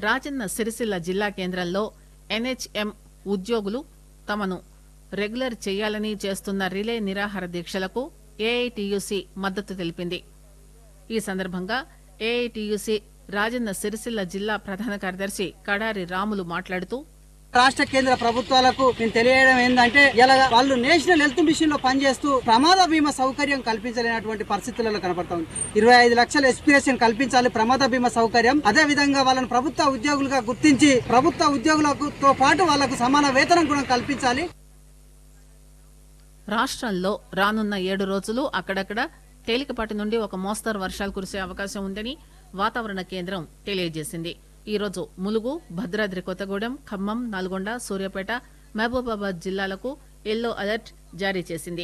రాజన్న సిరిసిల్ల జిల్లా కేంద్రంలో ఎన్హెచ్ఎం ఉద్యోగులు తమను రెగ్యులర్ చేయాలని చేస్తున్న రిలే నిరాహార దీక్షలకు ఏఐటియుసి మద్దతు తెలిపింది ఈ సందర్భంగా ఏఐటియుసి రాజన్న సిరిసిల్ల జిల్లా ప్రధాన కార్యదర్శి కడారి రాములు మాట్లాడుతూ రాష్ట్ర కేంద్ర ప్రభుత్వాలకు నేను తెలియడం ఏంటంటే ఇలా వాళ్ళు నేషనల్ హెల్త్ మిషన్ లో పనిచేస్తూ ప్రమాద బీమా సౌకర్యం కల్పించలేనటువంటి పరిస్థితులలో కనపడతా ఉంది ఇరవై ఐదు లక్షల ఎక్స్పీరియన్స్ కల్పించాలి ప్రమాద బీమా సౌకర్యం అదే విధంగా వాళ్ళని ప్రభుత్వ ఉద్యోగులుగా గుర్తించి ప్రభుత్వ ఉద్యోగులకు తో పాటు వాళ్లకు సమాన వేతనం కూడా కల్పించాలి రాష్ట్రంలో రానున్న ఏడు రోజులు అక్కడక్కడ తేలికపాటి నుండి ఒక మోస్తరు వర్షాలు కురిసే అవకాశం ఉందని వాతావరణ కేంద్రం తెలియజేసింది ఈ రోజు ములుగు భద్రాద్రి కొత్తగూడెం ఖమ్మం నల్గొండ సూర్యాపేట మహబూబాబాద్ జిల్లాలకు ఎల్లో అలర్ట్ జారీ చేసింది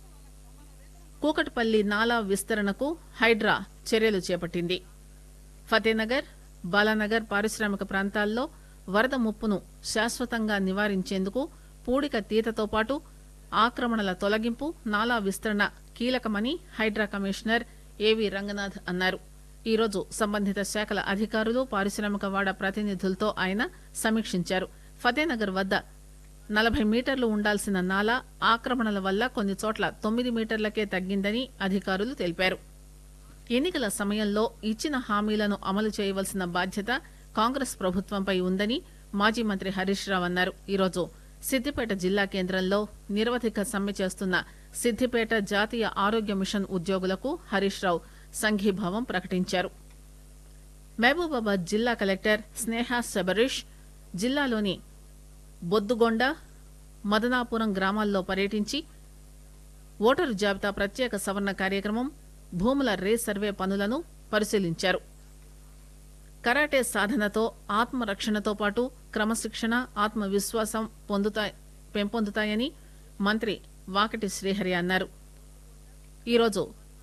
కూకట్పల్లి నాలా విస్తరణకు హైడ్రా చర్యలు చేపట్టింది ఫతేనగర్ బాలానగర్ పారిశ్రామిక ప్రాంతాల్లో వరద ముప్పును శాశ్వతంగా నివారించేందుకు పూడిక తీతతో పాటు ఆక్రమణల తొలగింపు నాలా విస్తరణ కీలకమని హైడ్రా కమిషనర్ ఏవి రంగనాథ్ అన్నారు ఈరోజు సంబంధిత శాఖల అధికారులు పారిశ్రామిక వాడ ప్రతినిధులతో ఆయన సమీక్షించారు ఫతేనగర్ వద్ద నలభై మీటర్లు ఉండాల్సిన నాలా ఆక్రమణల వల్ల కొన్ని చోట్ల తొమ్మిది మీటర్లకే తగ్గిందని అధికారులు తెలిపారు ఎన్నికల సమయంలో ఇచ్చిన హామీలను అమలు చేయవలసిన బాధ్యత కాంగ్రెస్ ప్రభుత్వంపై ఉందని మాజీ మంత్రి హరీష్ రావు అన్నారు ఈరోజు సిద్దిపేట జిల్లా కేంద్రంలో నిరవధిక సమ్మె చేస్తున్న సిద్దిపేట జాతీయ ఆరోగ్య మిషన్ ఉద్యోగులకు హరీష్ రావు సంఘీభావం ప్రకటించారు మహబూబాబాద్ జిల్లా కలెక్టర్ స్నేహ శబరీష్ జిల్లాలోని బొద్దుగొండ మదనాపురం గ్రామాల్లో పర్యటించి ఓటరు జాబితా ప్రత్యేక సవరణ కార్యక్రమం భూముల రీసర్వే పనులను పరిశీలించారు కరాటే సాధనతో ఆత్మరక్షణతో పాటు క్రమశిక్షణ ఆత్మవిశ్వాసం పొందుతా పెంపొందుతాయని మంత్రి వాకటి శ్రీహరి అన్నారు ఈరోజు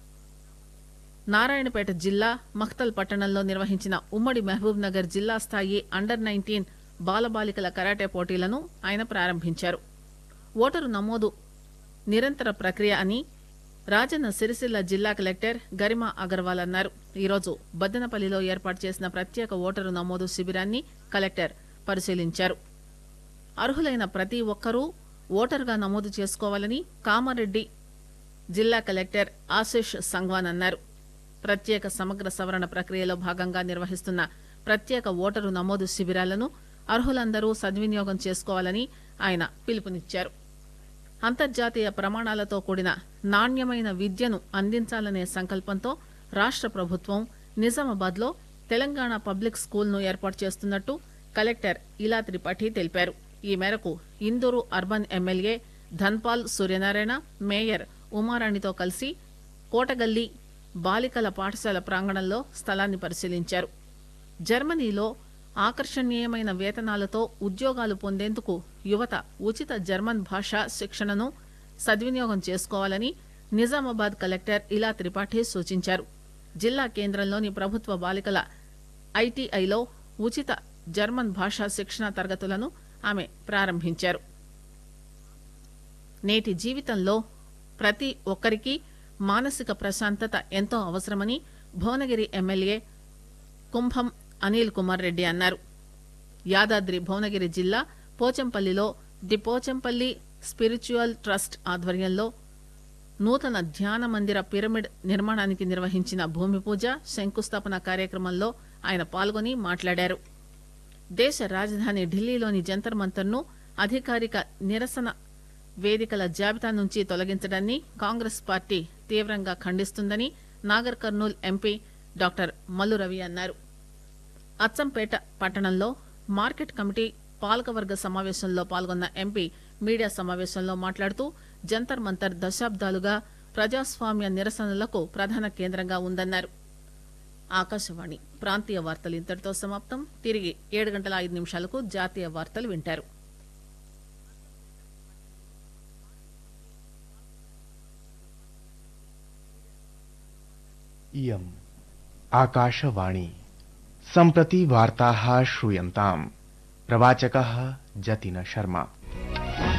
నారాయణపేట జిల్లా మఖ్తల్ పట్టణంలో నిర్వహించిన ఉమ్మడి మహబూబ్ నగర్ జిల్లా స్థాయి అండర్ నైన్టీన్ బాలబాలికల కరాటే పోటీలను ఆయన ప్రారంభించారు ఓటరు నమోదు నిరంతర ప్రక్రియ అని రాజన్న సిరిసిల్ల జిల్లా కలెక్టర్ గరిమా అగర్వాల్ అన్నారు ఈరోజు బద్దనపల్లిలో ఏర్పాటు చేసిన ప్రత్యేక ఓటరు నమోదు శిబిరాన్ని కలెక్టర్ పరిశీలించారు అర్హులైన ప్రతి ఒక్కరూ ఓటరుగా నమోదు చేసుకోవాలని కామారెడ్డి జిల్లా కలెక్టర్ ఆశిష్ సంగ్వాన్ అన్నారు ప్రత్యేక సమగ్ర సవరణ ప్రక్రియలో భాగంగా నిర్వహిస్తున్న ప్రత్యేక ఓటరు నమోదు శిబిరాలను అర్హులందరూ సద్వినియోగం చేసుకోవాలని ఆయన పిలుపునిచ్చారు అంతర్జాతీయ ప్రమాణాలతో కూడిన నాణ్యమైన విద్యను అందించాలనే సంకల్పంతో రాష్ట్ర ప్రభుత్వం నిజామాబాద్లో తెలంగాణ పబ్లిక్ స్కూల్ను ఏర్పాటు చేస్తున్నట్టు కలెక్టర్ ఇలా త్రిపాఠి తెలిపారు ఈ మేరకు Induru urban MLA Dhanpal Suryanarayana mayor ఉమారాణితో కలిసి కోటగల్లి బాలికల పాఠశాల ప్రాంగణంలో స్థలాన్ని పరిశీలించారు జర్మనీలో ఆకర్షణీయమైన వేతనాలతో ఉద్యోగాలు పొందేందుకు యువత ఉచిత జర్మన్ భాషా శిక్షణను సద్వినియోగం చేసుకోవాలని నిజామాబాద్ కలెక్టర్ ఇలా త్రిపాఠి సూచించారు జిల్లా కేంద్రంలోని ప్రభుత్వ బాలికల ఐటీఐలో ఉచిత జర్మన్ భాషా శిక్షణ తరగతులను ఆమె ప్రారంభించారు నేటి జీవితంలో ప్రతి ఒక్కరికి మానసిక ప్రశాంతత ఎంతో అవసరమని భువనగిరి ఎమ్మెల్యే కుంభం అనిల్ కుమార్ రెడ్డి అన్నారు యాదాద్రి భువనగిరి జిల్లా పోచంపల్లిలో ది పోచంపల్లి స్పిరిచువల్ ట్రస్ట్ ఆధ్వర్యంలో నూతన ధ్యాన మందిర పిరమిడ్ నిర్మాణానికి నిర్వహించిన భూమి పూజ శంకుస్థాపన కార్యక్రమంలో ఆయన పాల్గొని మాట్లాడారు దేశ రాజధాని ఢిల్లీలోని జంతర్ మంతర్ను అధికారిక నిరసన వేదికల జాబితా నుంచి తొలగించడాన్ని కాంగ్రెస్ పార్టీ తీవ్రంగా ఖండిస్తుందని నాగర్ కర్నూల్ ఎంపీ డాక్టర్ మల్లు రవి అన్నారు అచ్చంపేట పట్టణంలో మార్కెట్ కమిటీ పాలకవర్గ సమావేశంలో పాల్గొన్న ఎంపీ మీడియా సమావేశంలో మాట్లాడుతూ జంతర్ మంతర్ దశాబ్దాలుగా ప్రజాస్వామ్య నిరసనలకు ప్రధాన కేంద్రంగా ఉందన్నారు ఆకాశవాణి ప్రాంతీయ వార్తలు ఇంతటితో సమాప్తం తిరిగి ఏడు గంటల ఐదు నిమిషాలకు జాతీయ వార్తలు వింటారు इयम् आकाशवाणी सम्प्रति वार्ताः श्रूयन्ताम् प्रवाचकः जतिन शर्मा